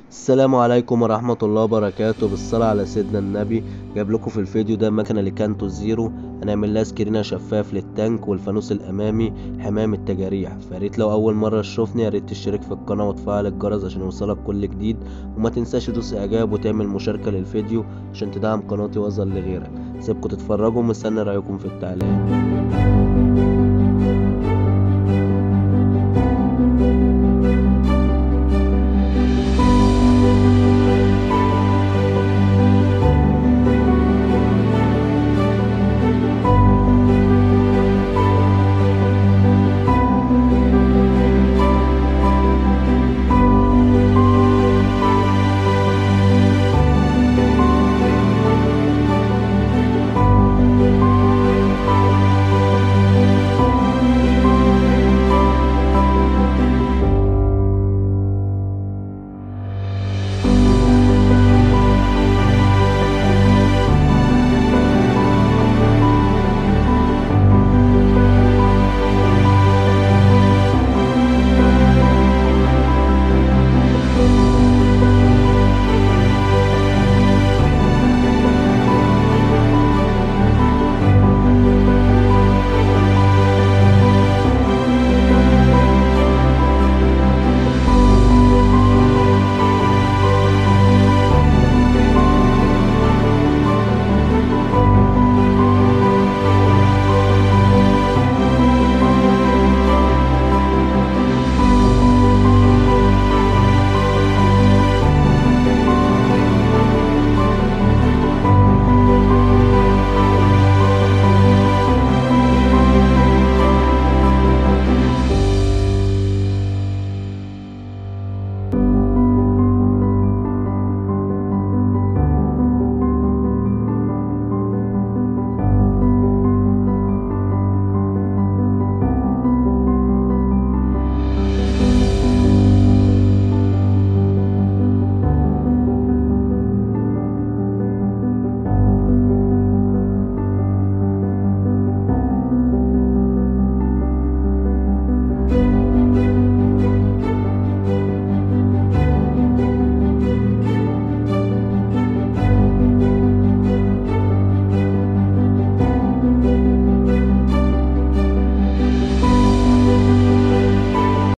السلام عليكم ورحمة الله وبركاته بالصلاة على سيدنا النبي جايب لكم في الفيديو ده مكنة لكانتو زيرو هنعمل لها سكرينة شفاف للتانك والفانوس الأمامي حماية من التجاريح فياريت لو أول مرة تشوفني ياريت تشترك في القناة وتفعل الجرس عشان يوصلك كل جديد وما تنساش تدوس إعجاب وتعمل مشاركة للفيديو عشان تدعم قناتي وأظهر لغيرك سيبكم تتفرجوا ومستني رأيكم في التعليقات